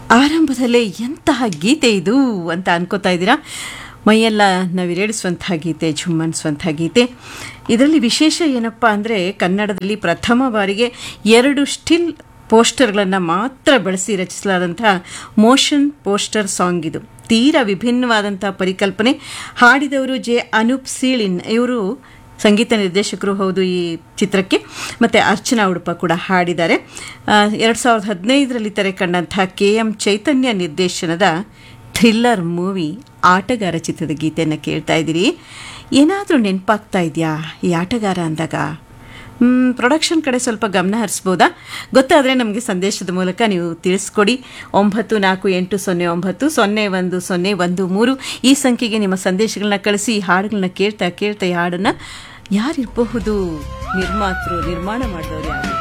ಆರಂಭದಲ್ಲೇ ಎಂತಹ ಗೀತೆ ಇದು ಅಂತ ಅನ್ಕೋತಾ ಇದ್ದೀರಾ ಮೈಯೆಲ್ಲ ನವಿರೇಳಿಸುವಂಥ ಗೀತೆ ಝುಮ್ಮನ್ಸುವಂಥ ಗೀತೆ ಇದರಲ್ಲಿ ವಿಶೇಷ ಏನಪ್ಪ ಅಂದರೆ ಕನ್ನಡದಲ್ಲಿ ಪ್ರಥಮ ಬಾರಿಗೆ ಎರಡು ಸ್ಟಿಲ್ ಪೋಸ್ಟರ್ಗಳನ್ನು ಮಾತ್ರ ಬಳಸಿ ರಚಿಸಲಾದಂಥ ಮೋಷನ್ ಪೋಸ್ಟರ್ ಸಾಂಗ್ ಇದು ತೀರಾ ವಿಭಿನ್ನವಾದಂಥ ಪರಿಕಲ್ಪನೆ ಹಾಡಿದವರು ಜೆ ಅನೂಪ್ ಸೀಳಿನ್ ಇವರು ಸಂಗೀತ ನಿರ್ದೇಶಕರು ಹೌದು ಈ ಚಿತ್ರಕ್ಕೆ ಮತ್ತು ಅರ್ಚನಾ ಉಡುಪ ಕೂಡ ಹಾಡಿದ್ದಾರೆ ಎರಡು ಸಾವಿರದ ಹದಿನೈದರಲ್ಲಿ ತೆರೆ ಕಂಡಂಥ ಕೆ ಎಂ ಚೈತನ್ಯ ನಿರ್ದೇಶನದ ಥ್ರಿಲ್ಲರ್ ಮೂವಿ ಆಟಗಾರ ಚಿತ್ರದ ಗೀತೆಯನ್ನು ಕೇಳ್ತಾ ಇದ್ದೀರಿ ಏನಾದರೂ ನೆನಪಾಗ್ತಾ ಇದೆಯಾ ಈ ಆಟಗಾರ ಅಂದಾಗ ಪ್ರೊಡಕ್ಷನ್ ಕಡೆ ಸ್ವಲ್ಪ ಗಮನ ಹರಿಸ್ಬೋದಾ ಗೊತ್ತಾದರೆ ನಮಗೆ ಸಂದೇಶದ ಮೂಲಕ ನೀವು ತಿಳಿಸ್ಕೊಡಿ ಒಂಬತ್ತು ನಾಲ್ಕು ಎಂಟು ಸೊನ್ನೆ ಒಂಬತ್ತು ಸೊನ್ನೆ ಒಂದು ಸೊನ್ನೆ ಒಂದು ಮೂರು ಈ ಸಂಖ್ಯೆಗೆ ನಿಮ್ಮ ಸಂದೇಶಗಳನ್ನ ಕಳಿಸಿ ಈ ಹಾಡುಗಳನ್ನ ಕೇಳ್ತಾ ಕೇಳ್ತಾ ಈ ಹಾಡನ್ನು ಯಾರಿರಬಹುದು ನಿರ್ಮಾತೃ ನಿರ್ಮಾಣ ಮಾಡಿದವರು ಯಾರು